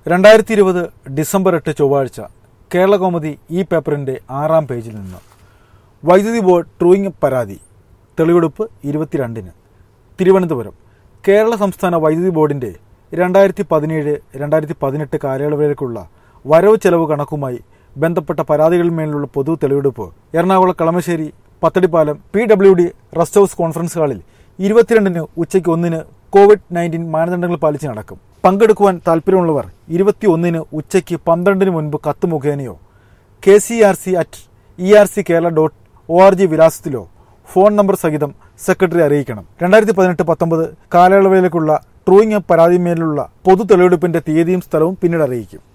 രണ്ടായിരത്തി ഇരുപത് ഡിസംബർ എട്ട് ചൊവ്വാഴ്ച കേരളകൗമുദി ഈ പേപ്പറിന്റെ ആറാം പേജിൽ നിന്ന് വൈദ്യുതി ബോർഡ് ട്രൂയിങ് പരാതി തെളിവെടുപ്പ് ഇരുപത്തിരണ്ടിന് തിരുവനന്തപുരം കേരള സംസ്ഥാന വൈദ്യുതി ബോർഡിന്റെ രണ്ടായിരത്തി പതിനേഴ് രണ്ടായിരത്തി പതിനെട്ട് കാലയളവിലേക്കുള്ള വരവ് ചെലവ് കണക്കുമായി ബന്ധപ്പെട്ട പരാതികളിന്മേലുള്ള പൊതു തെളിവെടുപ്പ് Ernakulam Kalamassery Pathadipalam P W D rest house conference ഹാളിൽ ഇരുപത്തിരണ്ടിന് ഉച്ചയ്ക്ക് ഒന്നിന് കോവിഡ് നയൻറ്റീൻ മാനദണ്ഡങ്ങൾ പാലിച്ച് നടക്കും പങ്കെടുക്കുവാൻ താല്പര്യമുള്ളവർ ഇരുപത്തിയൊന്നിന് ഉച്ചയ്ക്ക് പന്ത്രണ്ടിന് മുൻപ് കത്ത് മുഖേനയോ K C R C at E R C Kerala dot O R G വിലാസത്തിലോ ഫോൺ നമ്പർ സഹിതം സെക്രട്ടറി അറിയിക്കണം രണ്ടായിരത്തി പതിനെട്ട് പത്തൊമ്പത് കാലയളവിലേക്കുള്ള ട്രൂയിങ് പരാതിമേലുള്ള പൊതു തെളിവെടുപ്പിന്റെ തീയതിയും സ്ഥലവും പിന്നീട് അറിയിക്കും